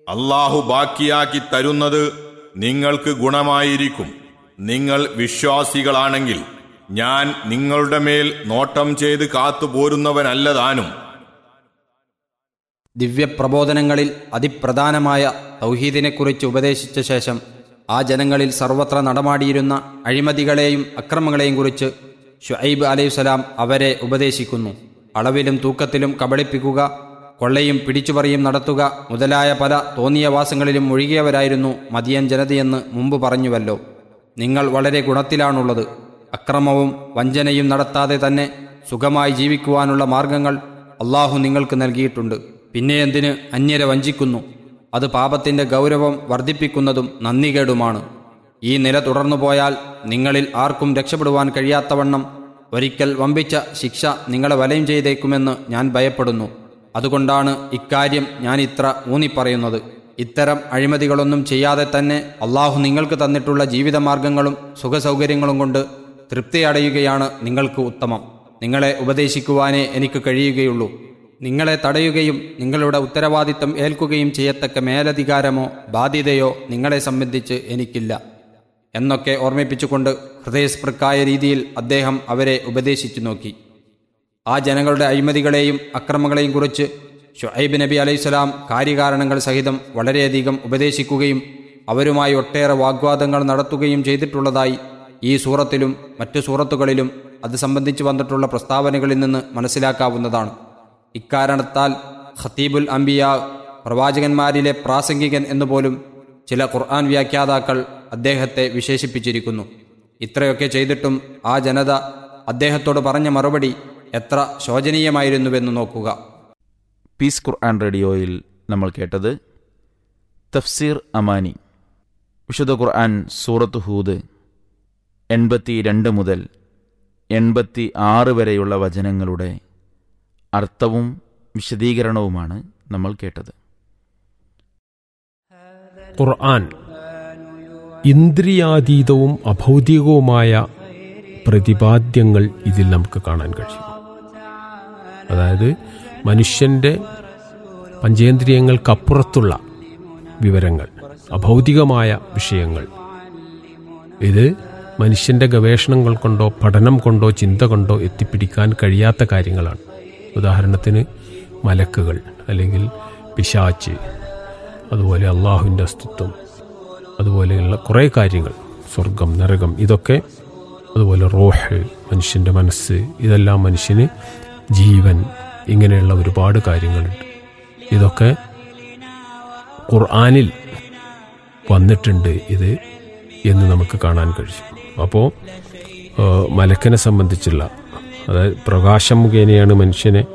അള്ളാഹു ബാക്കിയാക്കി തരുന്നത് നിങ്ങൾക്ക് ഗുണമായിരിക്കും നിങ്ങൾ വിശ്വാസികളാണെങ്കിൽ ഞാൻ നിങ്ങളുടെ മേൽ നോട്ടം ചെയ്ത് കാത്തുപോരുന്നവനല്ലതാനും ദിവ്യപ്രബോധനങ്ങളിൽ അതിപ്രധാനമായ തൗഹീദിനെക്കുറിച്ച് ഉപദേശിച്ച ശേഷം ആ ജനങ്ങളിൽ സർവത്ര നടമാടിയിരുന്ന അഴിമതികളെയും അക്രമങ്ങളെയും കുറിച്ച് ഷുഐബ് അലൈഹിസ്സലാം അവരെ ഉപദേശിക്കുന്നു അളവിലും തൂക്കത്തിലും കബളിപ്പിക്കുക കൊള്ളയും പിടിച്ചുപറിയും നടത്തുക മുതലായ പല തോന്നിയ വാസങ്ങളിലും മുഴുകിയവരായിരുന്നു മദിയൻ ജനതയെന്ന് മുമ്പ് പറഞ്ഞുവല്ലോ നിങ്ങൾ വളരെ ഗുണത്തിലാണുള്ളത് അക്രമവും വഞ്ചനയും നടത്താതെ തന്നെ സുഖമായി ജീവിക്കുവാനുള്ള മാർഗങ്ങൾ അള്ളാഹു നിങ്ങൾക്ക് നൽകിയിട്ടുണ്ട് പിന്നെ എന്തിന് അന്യരെ വഞ്ചിക്കുന്നു അത് പാപത്തിന്റെ ഗൗരവം വർദ്ധിപ്പിക്കുന്നതും നന്ദികേടുമാണ് ഈ നില തുടർന്നു പോയാൽ നിങ്ങളിൽ ആർക്കും രക്ഷപ്പെടുവാൻ കഴിയാത്തവണ്ണം ഒരിക്കൽ വമ്പിച്ച ശിക്ഷ നിങ്ങളെ വലയം ചെയ്തേക്കുമെന്ന് ഞാൻ ഭയപ്പെടുന്നു അതുകൊണ്ടാണ് ഇക്കാര്യം ഞാൻ ഇത്ര ഊന്നിപ്പറയുന്നത് ഇത്തരം അഴിമതികളൊന്നും ചെയ്യാതെ തന്നെ അള്ളാഹു നിങ്ങൾക്ക് തന്നിട്ടുള്ള ജീവിതമാർഗങ്ങളും സുഖസൗകര്യങ്ങളും കൊണ്ട് തൃപ്തിയടയുകയാണ് നിങ്ങൾക്ക് ഉത്തമം നിങ്ങളെ ഉപദേശിക്കുവാനേ എനിക്ക് കഴിയുകയുള്ളൂ നിങ്ങളെ തടയുകയും നിങ്ങളുടെ ഉത്തരവാദിത്തം ഏൽക്കുകയും ചെയ്യത്തക്ക മേലധികാരമോ ബാധ്യതയോ നിങ്ങളെ സംബന്ധിച്ച് എനിക്കില്ല എന്നൊക്കെ ഓർമ്മിപ്പിച്ചുകൊണ്ട് ഹൃദയസ്പൃക്കായ രീതിയിൽ അദ്ദേഹം അവരെ ഉപദേശിച്ചു നോക്കി ആ ജനങ്ങളുടെ അഴിമതികളെയും അക്രമങ്ങളെയും കുറിച്ച് ഷുഐബ് നബി അലൈഹിസ്സലാം കാര്യകാരണങ്ങൾ സഹിതം വളരെയധികം ഉപദേശിക്കുകയും അവരുമായി ഒട്ടേറെ വാഗ്വാദങ്ങൾ നടത്തുകയും ചെയ്തിട്ടുള്ളതായി ഈ സൂറത്തിലും മറ്റു സൂറത്തുകളിലും അത് സംബന്ധിച്ച് വന്നിട്ടുള്ള പ്രസ്താവനകളിൽ നിന്ന് മനസ്സിലാക്കാവുന്നതാണ് ഇക്കാരണത്താൽ ഖത്തീബുൽ അംബിയ പ്രവാചകന്മാരിലെ പ്രാസംഗികൻ എന്നുപോലും ചില ഖുർആൻ വ്യാഖ്യാതാക്കൾ അദ്ദേഹത്തെ വിശേഷിപ്പിച്ചിരിക്കുന്നു ഇത്രയൊക്കെ ചെയ്തിട്ടും ആ ജനത അദ്ദേഹത്തോട് പറഞ്ഞ മറുപടി എത്ര ശോചനീയമായിരുന്നുവെന്ന് നോക്കുക പീസ് ഖുർആൻ റേഡിയോയിൽ നമ്മൾ കേട്ടത് തഫ്സീർ അമാനി വിശുദ്ധ ഖുർആൻ സൂറത്ത് ഹൂദ് എൺപത്തി രണ്ട് മുതൽ എൺപത്തി ആറ് വരെയുള്ള വചനങ്ങളുടെ അർത്ഥവും വിശദീകരണവുമാണ് നമ്മൾ കേട്ടത് ഖുർആൻ ഇന്ദ്രിയാതീതവും അഭൗതികവുമായ പ്രതിപാദ്യങ്ങൾ ഇതിൽ നമുക്ക് കാണാൻ കഴിയും അതായത് മനുഷ്യൻ്റെ പഞ്ചേന്ദ്രിയങ്ങൾക്കപ്പുറത്തുള്ള വിവരങ്ങൾ അഭൗതികമായ വിഷയങ്ങൾ ഇത് മനുഷ്യൻ്റെ ഗവേഷണങ്ങൾ കൊണ്ടോ പഠനം കൊണ്ടോ ചിന്ത കൊണ്ടോ എത്തിപ്പിടിക്കാൻ കഴിയാത്ത കാര്യങ്ങളാണ് ഉദാഹരണത്തിന് മലക്കുകൾ അല്ലെങ്കിൽ പിശാച്ച് അതുപോലെ അള്ളാഹുവിൻ്റെ അസ്തിത്വം അതുപോലെയുള്ള കുറേ കാര്യങ്ങൾ സ്വർഗം നരകം ഇതൊക്കെ അതുപോലെ റോഹ് മനുഷ്യൻ്റെ മനസ്സ് ഇതെല്ലാം മനുഷ്യന് ജീവൻ ഇങ്ങനെയുള്ള ഒരുപാട് കാര്യങ്ങളുണ്ട് ഇതൊക്കെ ഖുർആാനിൽ വന്നിട്ടുണ്ട് ഇത് എന്ന് നമുക്ക് കാണാൻ കഴിയും അപ്പോൾ മലക്കനെ സംബന്ധിച്ചുള്ള അതായത് പ്രകാശം മുഖേനയാണ് മനുഷ്യനെ